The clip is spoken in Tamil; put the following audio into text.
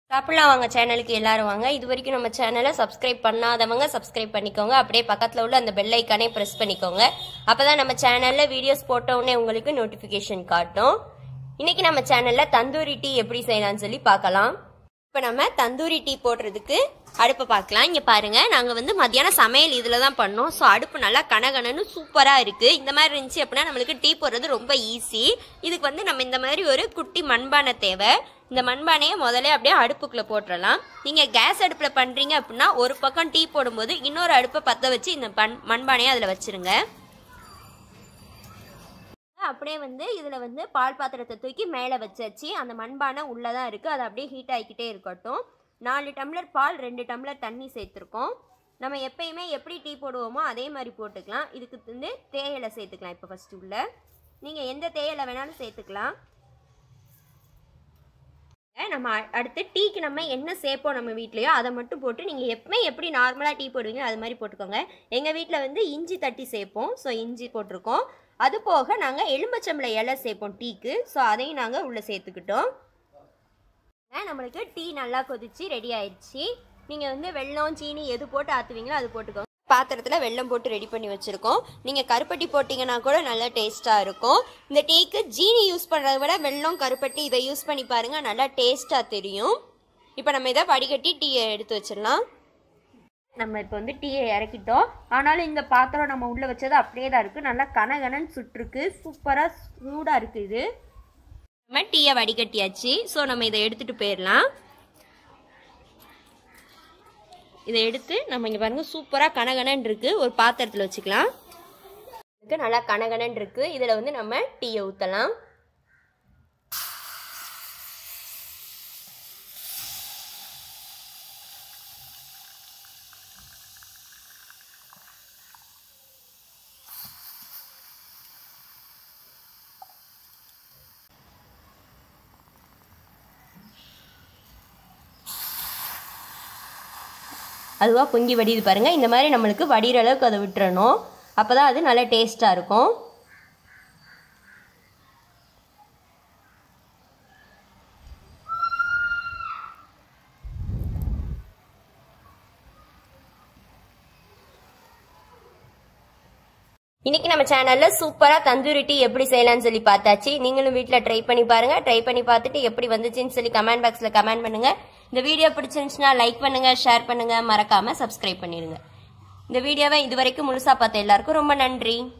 சாப்பிடலாம் வாங்க சேனலுக்கு எல்லாரும் வாங்க இது வரைக்கும் நம்ம சேனலை சப்ஸ்கிரைப் பண்ணாதவங்க சப்ஸ்கிரைப் பண்ணிக்கோங்க அப்படியே பக்கத்தில் உள்ள அந்த பெல் ஐக்கானே ப்ரெஸ் பண்ணிக்கோங்க அப்பதான் நம்ம சேனல்ல வீடியோஸ் போட்ட உடனே உங்களுக்கு நோட்டிஃபிகேஷன் காட்டும் இன்னைக்கு நம்ம சேனல்ல தந்தூரி டீ எப்படி செய்யலாம்னு சொல்லி பார்க்கலாம் இப்போ நம்ம தந்தூரி டீ போடுறதுக்கு அடுப்பை பார்க்கலாம் இங்கே பாருங்க நாங்கள் வந்து மத்தியானம் சமையல் இதில் தான் பண்ணோம் ஸோ அடுப்பு நல்லா கனகனன்னு சூப்பராக இருக்குது இந்த மாதிரி இருந்துச்சு அப்படின்னா நம்மளுக்கு டீ போடுறது ரொம்ப ஈஸி இதுக்கு வந்து நம்ம இந்த மாதிரி ஒரு குட்டி மண்பானை தேவை இந்த மண்பானையை முதல்ல அப்படியே அடுப்புக்குள்ளே போட்டுடலாம் நீங்கள் கேஸ் அடுப்பில் பண்ணுறீங்க அப்படின்னா ஒரு பக்கம் டீ போடும்போது இன்னொரு அடுப்பை பற்ற வச்சு இந்த பண் மண்பானையை அதில் வச்சுருங்க அப்படியே வந்து இதில் வந்து பால் பாத்திரத்தை தூக்கி மேலே வச்சாச்சு அந்த மண்பானை உள்ளே தான் இருக்குது அது அப்படியே ஹீட் ஆகிக்கிட்டே இருக்கட்டும் நாலு டம்ளர் பால் ரெண்டு டம்ளர் தண்ணி சேர்த்துருக்கோம் நம்ம எப்பயுமே எப்படி டீ போடுவோமோ அதே மாதிரி போட்டுக்கலாம் இதுக்கு வந்து தேயிலை சேர்த்துக்கலாம் இப்போ ஃபஸ்ட்டு உள்ள நீங்கள் எந்த தேயிலை வேணாலும் சேர்த்துக்கலாம் நம்ம அ- அடுத்து டீக்கு நம்ம என்ன சேர்ப்போம் நம்ம வீட்லேயோ அதை மட்டும் போட்டு நீங்கள் எப்பவுமே எப்படி நார்மலாக டீ போடுவீங்க அது மாதிரி போட்டுக்கோங்க எங்கள் வீட்டில் வந்து இஞ்சி தட்டி சேர்ப்போம் ஸோ இஞ்சி போட்டிருக்கோம் அது போக நாங்கள் எலும்பச்சம்பளை இலை சேர்ப்போம் டீக்கு ஸோ அதையும் நாங்கள் உள்ளே சேர்த்துக்கிட்டோம் ஆ, நம்மளுக்கு டீ நல்லா கொதிச்சு ரெடி ஆயிடுச்சு நீங்கள் வந்து வெல்லம் சீனி எது போட்டு ஆற்றுவீங்களோ அது போட்டுக்கோங்க பாத்திரத்தில் வெல்லம் போட்டு ரெடி பண்ணி வச்சுருக்கோம் நீங்கள் கருப்பட்டி போட்டிங்கன்னா கூட நல்லா டேஸ்ட்டாக இருக்கும் இந்த டீக்கு ஜீனி யூஸ் பண்ணுறத விட வெல்லம் கருப்பட்டி இதை யூஸ் பண்ணி பாருங்கள் நல்லா டேஸ்ட்டாக தெரியும் இப்போ நம்ம இதை வடிகட்டி டீயை எடுத்து வச்சிடலாம் நம்ம இப்போ வந்து டீயை இறக்கிட்டோம் ஆனாலும் இந்த பாத்திரம் நம்ம உள்ளே வச்சது அப்படியே தான் இருக்குது நல்லா கனகனன்னு சுட்டுருக்கு சூப்பராக சூடாக இருக்குது இது நம்ம டீயை வடிகட்டியாச்சு ஸோ நம்ம இதை எடுத்துகிட்டு போயிடலாம் இதை எடுத்து நம்ம இங்கே பாருங்க சூப்பராக கனகனன்னு இருக்கு ஒரு பாத்திரத்தில் வச்சுக்கலாம் இதுக்கு நல்லா கனகனன்னு இருக்கு இதில் வந்து நம்ம டீயை ஊற்றலாம் அதுவாக பொங்கி வடியுது பாருங்கள் இந்த மாதிரி நம்மளுக்கு வடிகிற அளவுக்கு அதை விட்டுறணும் அப்போ தான் அது நல்லா டேஸ்ட்டாக இருக்கும் இன்னைக்கு நம்ம சேனல்ல சூப்பரா தந்தூரி டீ எப்படி செய்யலாம்னு சொல்லி பார்த்தாச்சு நீங்களும் வீட்ல ட்ரை பண்ணி பாருங்க ட்ரை பண்ணி பார்த்துட்டு எப்படி வந்துச்சுன்னு சொல்லி கமெண்ட் பாக்ஸ்ல கமெண்ட் பண்ணுங்க இந்த வீடியோ பிடிச்சிருந்துச்சுன்னா லைக் பண்ணுங்க ஷேர் பண்ணுங்க மறக்காம சப்ஸ்கிரைப் பண்ணிடுங்க இந்த வீடியோவை இது வரைக்கும் முழுசா பார்த்த எல்லாருக்கும் ரொம்ப நன்றி